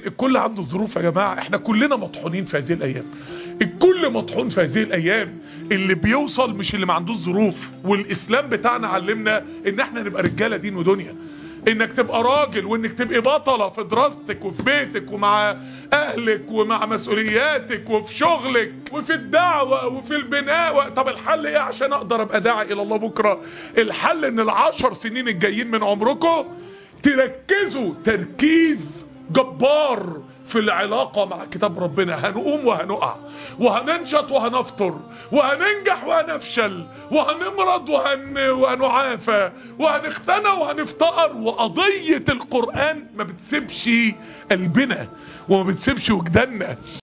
الكل عنده ظروف يا جماعة احنا كلنا مطحونين في هذه الايام الكل مطحون في هذه الايام اللي بيوصل مش اللي ما عندوش ظروف والاسلام بتاعنا علمنا ان احنا نبقى رجالة دين ودنيا انك تبقى راجل وانك تبقى بطلة في دراستك وفي بيتك ومع اهلك ومع مسؤولياتك وفي شغلك وفي الدعوة وفي البناء طب الحل ايه عشان اقدر ابقى داعي الى الله بكرة الحل ان العشر سنين الجايين من عمركم تركزوا تركيز جبار في العلاقة مع كتاب ربنا هنقوم وهنقع وهننشط وهنفطر وهننجح وهنفشل وهنمرض وهن... وهنعافى وهنختنى وهنفتقر وقضية القرآن ما بتسيبش قلبنا وما بتسيبش وجداننا